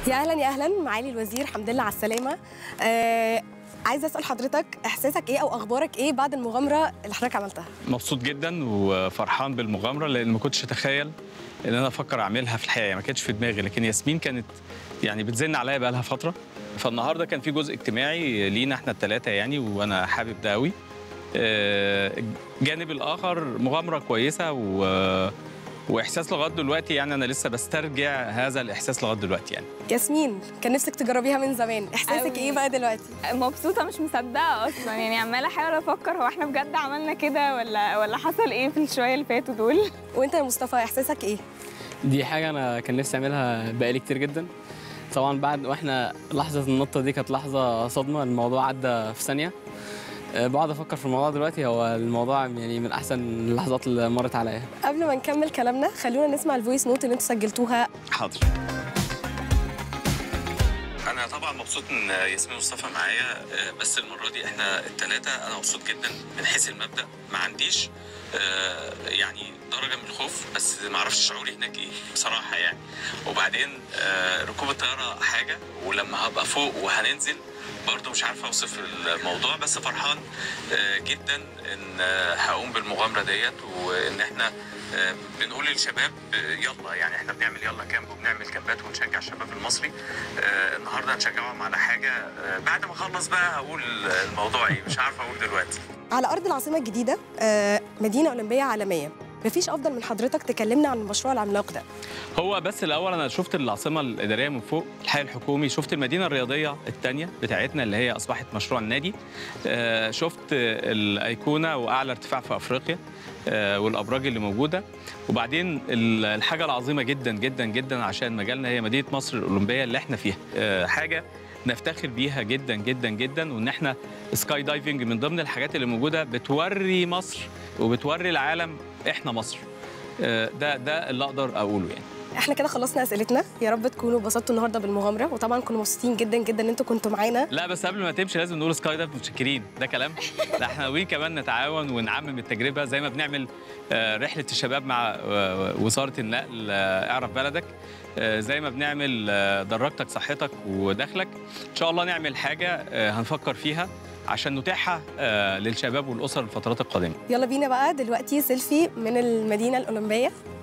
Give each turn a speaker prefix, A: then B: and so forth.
A: يا اهلا يا اهلا معالي الوزير الحمد لله على السلامه آه عايزه اسال حضرتك احساسك ايه او اخبارك ايه بعد المغامره اللي حضرتك عملتها
B: مبسوط جدا وفرحان بالمغامره لان ما كنتش اتخيل ان انا افكر اعملها في الحياه ما كانتش في دماغي لكن ياسمين كانت يعني بتزن عليا بقى لها فتره فالنهارده كان في جزء اجتماعي لينا احنا الثلاثه يعني وانا حابب ده قوي الجانب الاخر مغامره كويسه و واحساس لغايه دلوقتي يعني انا لسه بسترجع هذا الاحساس لغايه دلوقتي يعني
A: ياسمين كان نفسك تجربيها من زمان احساسك
C: أوي.
A: ايه بقى دلوقتي
C: مبسوطه مش مصدقه اصلا يعني عماله احاول افكر هو احنا بجد عملنا كده ولا ولا حصل ايه في الشويه اللي فاتوا دول
A: وانت يا مصطفى احساسك ايه
D: دي حاجة أنا كان نفسي أعملها بقالي كتير جدا طبعا بعد واحنا لحظة النطة دي كانت لحظة صدمة الموضوع عدى في ثانية أه، بقعد أفكر في الموضوع دلوقتي هو الموضوع يعني من أحسن اللحظات اللي مرت عليا
A: قبل ما نكمل كلامنا خلونا نسمع الفويس نوت اللي انتوا سجلتوها
B: حاضر انا طبعا مبسوط ان ياسمين مصطفى معايا آه، بس المره دي احنا الثلاثه انا مبسوط جدا من حيث المبدا ما عنديش آه، يعني درجه من الخوف بس ما اعرفش شعوري هناك ايه بصراحه يعني وبعدين آه، ركوب الطياره حاجه ولما هبقى فوق وهننزل برضه مش عارف اوصف الموضوع بس فرحان آه، جدا ان آه، هقوم بالمغامره ديت وان احنا آه، بنقول للشباب آه، يلا يعني احنا بنعمل يلا كامب وبنعمل كامبات ونشجع الشباب المصري آه، النهارده هنشجعهم على حاجه آه، بعد ما اخلص بقى هقول الموضوع ايه مش عارف اقول دلوقتي
A: على ارض العاصمه الجديده آه مدينه اولمبيه عالميه مفيش افضل من حضرتك تكلمنا عن المشروع العملاق ده
B: هو بس الاول انا شفت العاصمه الاداريه من فوق الحي الحكومي شفت المدينه الرياضيه الثانيه بتاعتنا اللي هي اصبحت مشروع النادي آه، شفت الايقونه واعلى ارتفاع في افريقيا آه، والابراج اللي موجوده وبعدين ال- الحاجه العظيمه جدا جدا جدا عشان مجالنا هي مدينه مصر الاولمبيه اللي احنا فيها آه، حاجه نفتخر بيها جدا جدا جدا وان احنا سكاي دايفنج من ضمن الحاجات اللي موجوده بتوري مصر وبتوري العالم احنا مصر آه، ده ده اللي اقدر اقوله يعني
A: احنا كده خلصنا اسئلتنا يا رب تكونوا اتبسطتوا النهارده بالمغامره وطبعا كنا مبسوطين جدا جدا ان انتوا كنتوا معانا
B: لا بس قبل ما تمشي لازم نقول سكاي دايف متشكرين ده كلام لا احنا ناويين كمان نتعاون ونعمم التجربه زي ما بنعمل آه، رحله الشباب مع آه، وزاره النقل آه، اعرف بلدك آه، زي ما بنعمل آه، دراجتك صحتك ودخلك ان شاء الله نعمل حاجه آه، هنفكر فيها عشان نتيحها آه، للشباب والاسر الفترات القادمه
A: يلا بينا بقى دلوقتي سيلفي من المدينه الاولمبيه